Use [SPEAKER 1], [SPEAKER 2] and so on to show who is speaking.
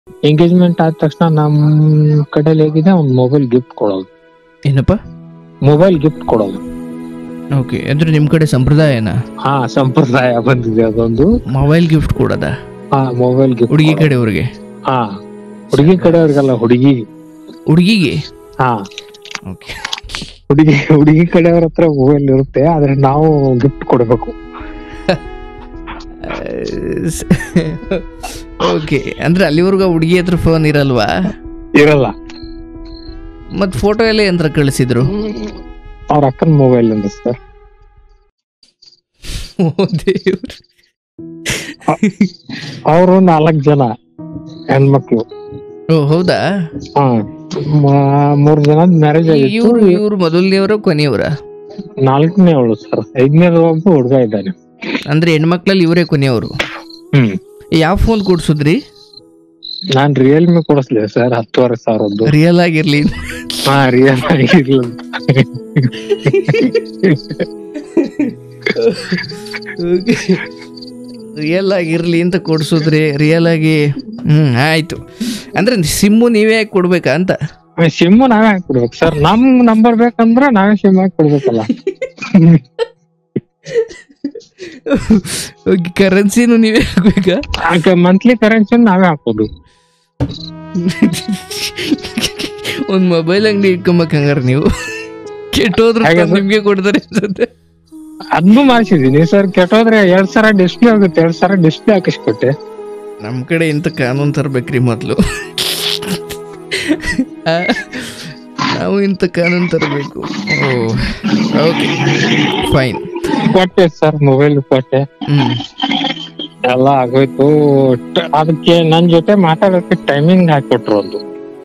[SPEAKER 1] Engagement ಆದ ತಕ್ಷಣ ನಮ್ ಕಡೆಯಲ್ಲಿ ಹೇಗಿದೆ ಒಂದ್ ಮೊಬೈಲ್ ಗಿಫ್ಟ್ ಕೊಡೋದು
[SPEAKER 2] ಏನಪ್ಪ
[SPEAKER 1] ಮೊಬೈಲ್ ಗಿಫ್ಟ್ ಕೊಡೋದು
[SPEAKER 2] ಓಕೆ ಅಂದ್ರೆ ನಿಮ್ ಕಡೆ ಸಂಪ್ರದಾಯನ
[SPEAKER 1] ಹಾ ಸಂಪ್ರದಾಯ ಬಂದಿದೆ ಅದೊಂದು
[SPEAKER 2] ಮೊಬೈಲ್ ಗಿಫ್ಟ್ ಕೊಡೋದ
[SPEAKER 1] ಹಾ ಮೊಬೈಲ್ ಗಿಫ್ಟ್
[SPEAKER 2] ಹುಡುಗಿ ಕಡೆಯವ್ರಿಗೆ
[SPEAKER 1] ಹಾ ಹುಡುಗಿ ಕಡೆಯವ್ರಿಗಲ್ಲ ಹುಡುಗಿ
[SPEAKER 2] ಹುಡುಗಿಗೆ
[SPEAKER 1] ಹಾ
[SPEAKER 2] ಓಕೆ
[SPEAKER 1] ಹುಡುಗಿ ಹುಡುಗಿ ಕಡೆಯವ್ರ ಹತ್ರ ಮೊಬೈಲ್ ಇರುತ್ತೆ ಆದ್ರೆ ನಾವು ಗಿಫ್ಟ್ ಕೊಡ್ಬೇಕು
[SPEAKER 2] ಓಕೆ ಅಂದ್ರೆ ಅಲ್ಲಿವರೆಗೂ ಹುಡುಗಿ ಹತ್ರ ಫೋನ್ ಇರಲ್ವಾ
[SPEAKER 1] ಇರಲ್ಲ
[SPEAKER 2] ಮತ್ ಫೋಟೋ ಎಲ್ಲ ಯಂತ್ರ ಕಳಿಸಿದ್ರು
[SPEAKER 1] ಅವ್ರ ಅಕ್ಕನ ಮೊಬೈಲ್ ಅಂತ ಸರ್
[SPEAKER 2] ಓ ದೇವ್ರು.
[SPEAKER 1] ಅವರು ನಾಲ್ಕ್ ಜನ ಹೆಣ್ಮಕ್ಳು
[SPEAKER 2] ಓ ಹೌದಾ
[SPEAKER 1] ಹಾ ಮ- ಮೂರ್ ಜನ ಮ್ಯಾರೇಜ್ ಆಗಿತ್ತು
[SPEAKER 2] ಇವ್ರು ಇವ್ರು ಮೊದಲನೇವರ ಕೊನೆಯವರ
[SPEAKER 1] ನಾಲ್ಕನೇ ಅವಳು ಸರ್ ಐದನೇದು ಒಬ್ಬ ಹುಡುಗ ಇದ್ದಾನೆ
[SPEAKER 2] ಅಂದ್ರೆ ಹೆಣ್ಮಕ್ಳಲ್ಲಿ ಇವರೇ ಕೊನೆಯವರು
[SPEAKER 1] ಹ್ಮ್
[SPEAKER 2] ಯಾವ ಫೋನ್ ಕೊಡ್ಸುದ್ರಿ
[SPEAKER 1] ನಾನ್ ರಿಯಲ್ಮಿ ಕೊಡಿಸ್ಲಿ ಸರ್ ಹತ್ತುವರೆ ಸಾವಿರದ್ದು
[SPEAKER 2] ರಿಯಲ್ ಆಗಿರ್ಲಿ
[SPEAKER 1] ಹಾ ರಿಯಲ್ ಆಗಿರ್ಲಿ
[SPEAKER 2] ರಿಯಲ್ ಆಗಿರ್ಲಿ ಅಂತ ಕೊಡ್ಸುದ್ರಿ ರಿಯಲ್ ಆಗಿ ಹ್ಮ್ ಆಯ್ತು ಅಂದ್ರೆ ಸಿಮ್ಮು ನೀವೇ ಹಾಕಿ ಕೊಡ್ಬೇಕಾ ಅಂತ
[SPEAKER 1] ಸಿಮ್ ನಾವೇ ಹಾಕ್ಬಿಡ್ಬೇಕು ಸರ್ ನಮ್ ನಂಬರ್ ಬೇಕಂದ್ರೆ ನಾವೇ ಸಿಮ್ ಹಾಕಿ ಕೊಡ್ಬೇಕಲ್ಲ
[SPEAKER 2] ಕರೆನ್ಸಿನೂ ನೀವೇ ಹಾಕ್ಬೇಕಾ
[SPEAKER 1] ಮಂತ್ಲಿ ಕರೆನ್ಸಿ ನಾವೇ ಹಾಕೋದು
[SPEAKER 2] ಒಂದ್ ಮೊಬೈಲ್ ಅಂಗಡಿ ಇಟ್ಕೊಂಬೇಕು ಹಂಗಾರ ನೀವು ಕೆಟ್ಟೋದ್ರು
[SPEAKER 1] ಹಾಗೆ
[SPEAKER 2] ತಂದ್ ನಿಮ್ಗೆ ಕೊಡ್ತಾರೆ ಅನ್ಸುತ್ತೆ
[SPEAKER 1] ಅದನ್ನು ಮಾಡ್ಸಿದೀನಿ ಸರ್ ಕೆಟ್ಟೋದ್ರೆ ಎರಡ್ ಸಾವಿರ ಡಿಸ್ಪ್ಲೇ ಆಗುತ್ತೆ ಎರಡ್ ಸಾವಿರ ಡಿಸ್ಪ್ಲೇ ಹಾಕಿಸ್ಕೊಟ್ಟೆ
[SPEAKER 2] ನಮ್ ಕಡೆ ಇಂಥ ಕಾನೂನು ತರ್ಬೇಕ್ರಿ ಮೊದ್ಲು ಆ, ನಾವು ಇಂಥ ಕಾನೂನು ತರಬೇಕು ಓಕೆ ಫೈನ್
[SPEAKER 1] ಕೊಟ್ಟೆ ಸರ್ ಮೊಬೈಲ್ ಕೊಟ್ಟೆ
[SPEAKER 2] ಹ್ಮ್
[SPEAKER 1] ಎಲ್ಲ ಆಗೋಯ್ತು ಟ- ಅದಕ್ಕೆ ನನ್ ಜೊತೆ ಮಾತಾಡೋಕೆ ಟೈಮಿಂಗ್ ಹಾಕೊಟ್ರು ಒಂದು